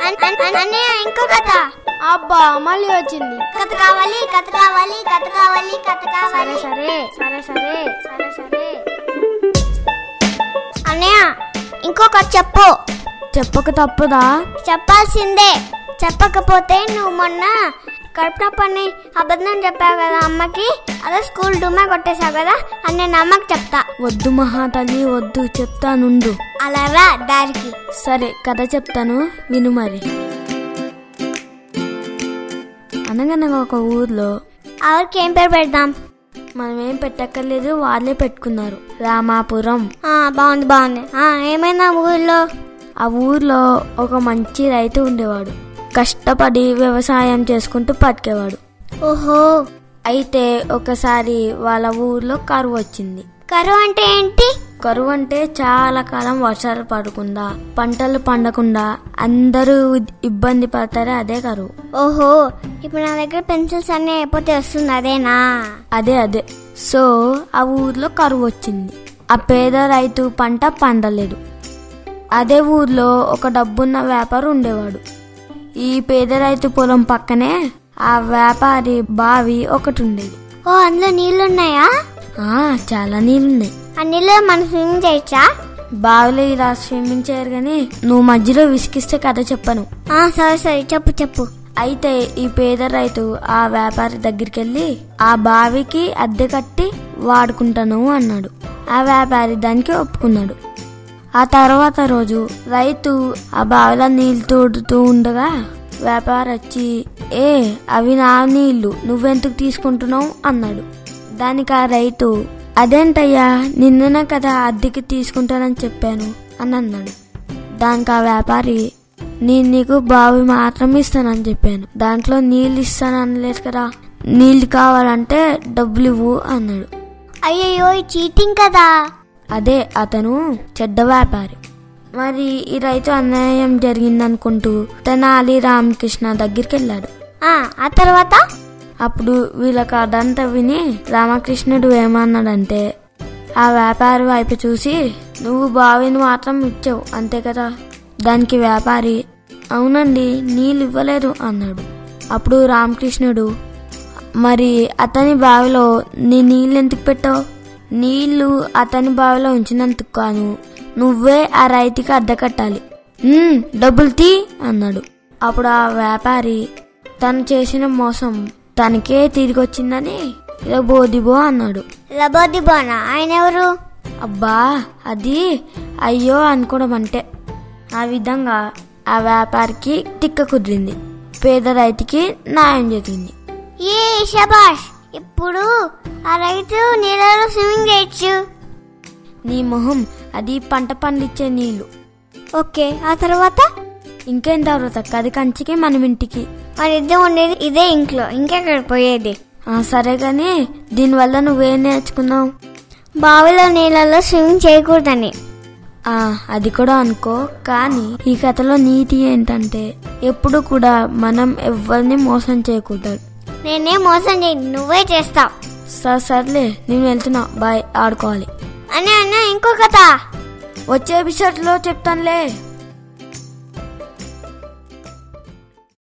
అన్నయ్య ఇంకో కథ అబ్బా మళ్ళీ వచ్చింది కథ కావాలి కథ కావాలి కథ కావాలి కథ సరే కావాలి సరే సరే సరే సరే సరే అన్నయ్య ఇంకో కథ చెప్పు చెప్పక తప్పదా చెప్పాల్సిందే చెప్పకపోతే నువ్వు మొన్న కడుపున పని అబద్ధం చెప్పావు కదా అమ్మకి అదే స్కూల్ డుమ్మా కొట్టేశావు కదా అని నేను అమ్మకి చెప్తా వద్దు మహాతల్లి వద్దు చెప్తానుండు అలా రా దారికి సరే కథ చెప్తాను విను మరి అనగనగా ఒక ఊర్లో ఎవరికి ఏం పేరు పెడదాం మనం ఏం పెట్టక్కర్లేదు వాళ్ళే పెట్టుకున్నారు రామాపురం ఆ, బాగుంది బాగుంది ఆ, ఏమైందా ఊళ్ళో ఆ ఊర్లో ఒక మంచి రైతు ఉండేవాడు కష్టపడి వ్యవసాయం చేసుకుంటూ బతికేవాడు ఓహో అయితే ఒకసారి వాళ్ళ ఊర్లో కరువు వచ్చింది కరువు అంటే ఏంటి కరువు అంటే చాలా కాలం వర్షాలు పడకుండా పంటలు పండకుండా అందరూ ఇబ్బంది పడతారే అదే కరువు ఓహో ఇప్పుడు నా దగ్గర పెన్సిల్స్ అన్నీ అయిపోతే వస్తుంది అదేనా అదే అదే సో ఆ ఊర్లో కరువు వచ్చింది ఆ పేద రైతు పంట పండలేదు అదే ఊర్లో ఒక డబ్బున్న వ్యాపారి ఉండేవాడు ఈ పేద రైతు పొలం పక్కనే ఆ వ్యాపారి బావి ఒకటి ఉండేది ఓ అందులో నీళ్ళు ఉన్నాయా ఆ చాలా నీళ్ళున్నాయి ఆ నీళ్ళు మనం స్విమ్మింగ్ చేయొచ్చా బావిలో ఇలా స్విమ్మింగ్ చేయరు గాని నువ్వు మధ్యలో విసిగిస్తే కథ చెప్పను ఆ, సరే సరే చెప్పు చెప్పు అయితే ఈ పేద రైతు ఆ వ్యాపారి దగ్గరికి వెళ్ళి ఆ బావికి అద్దె కట్టి వాడుకుంటాను అన్నాడు ఆ వ్యాపారి దానికి ఒప్పుకున్నాడు ఆ తర్వాత రోజు రైతు ఆ బావిలో నీళ్లు తోడుతూ ఉండగా వ్యాపారి వచ్చి ఏ అవి నా నీళ్లు నువ్వెందుకు తీసుకుంటున్నావు అన్నాడు దానికి ఆ రైతు అదేంటయ్యా నిన్ననే కదా అద్దెకి తీసుకుంటానని చెప్పాను అని అన్నాడు దానికి ఆ వ్యాపారి నేను నీకు బావి మాత్రం ఇస్తానని చెప్పాను దాంట్లో నీళ్ళు ఇస్తాను అనలేదు కదా నీళ్ళు కావాలంటే డబ్బులు ఇవ్వు అన్నాడు అయ్యయ్యో ఈ చీటింగ్ కదా అదే అతను చెడ్డ వ్యాపారి మరి ఈ రైతు అన్యాయం జరిగిందనుకుంటూ తెనాలి రామకృష్ణ దగ్గరికి వెళ్ళాడు ఆ ఆ తర్వాత అప్పుడు వీళ్ళకి అదంతా విని రామకృష్ణుడు ఏమన్నాడంటే ఆ వ్యాపారి వైపు చూసి నువ్వు బావిని మాత్రం ఇచ్చావు అంతే కదా దానికి వ్యాపారి అవునండి నీళ్ళు ఇవ్వలేదు అన్నాడు అప్పుడు రామకృష్ణుడు మరి అతని బావిలో నీ నీళ్ళు ఎందుకు పెట్టావు నీళ్లు అతని బావిలో ఉంచినందుకు కాను నువ్వే ఆ రైతుకి అద్దె కట్టాలి "ఉమ్, డబ్బులు తీ అన్నాడు అప్పుడు ఆ వ్యాపారి తను చేసిన మోసం తనకే తిరిగి వచ్చిందని బోదిబో అన్నాడు లబోది బోనా ఆయన ఎవరు అబ్బా అది అయ్యో అనుకోవడం అంటే ఆ విధంగా ఆ వ్యాపారికి తిక్క కుదిరింది పేద రైతుకి న్యాయం జరిగింది ఏ శబాష్ ఇప్పుడు ఆ రైతు నీళ్ళలో స్విమ్మింగ్ చేయొచ్చు నీ మొహం అది పంట పండించే నీళ్లు ఓకే ఆ తర్వాత ఇంకేం తర్వాత కది కంచికి మనం ఇంటికి మరి ఇద్దరు ఉండేది ఇదే ఇంట్లో ఇంకెక్కడ పోయేది ఆ సరే గాని దీనివల్ల నువ్వేం నేర్చుకున్నావు బావిలో నీళ్ళలో స్విమ్మింగ్ చేయకూడదని ఆ అది కూడా అనుకో కానీ ఈ కథలో నీతి ఏంటంటే ఎప్పుడు కూడా మనం ఎవరిని మోసం చేయకూడదు నేనే మోసం చేయి నువ్వే చేస్తావు సరే సర్లే నేను వెళ్తున్నా బాయ్ ఆడుకోవాలి అని అన్న ఇంకో కథ వచ్చే ఎపిసోడ్ లో చెప్తానులే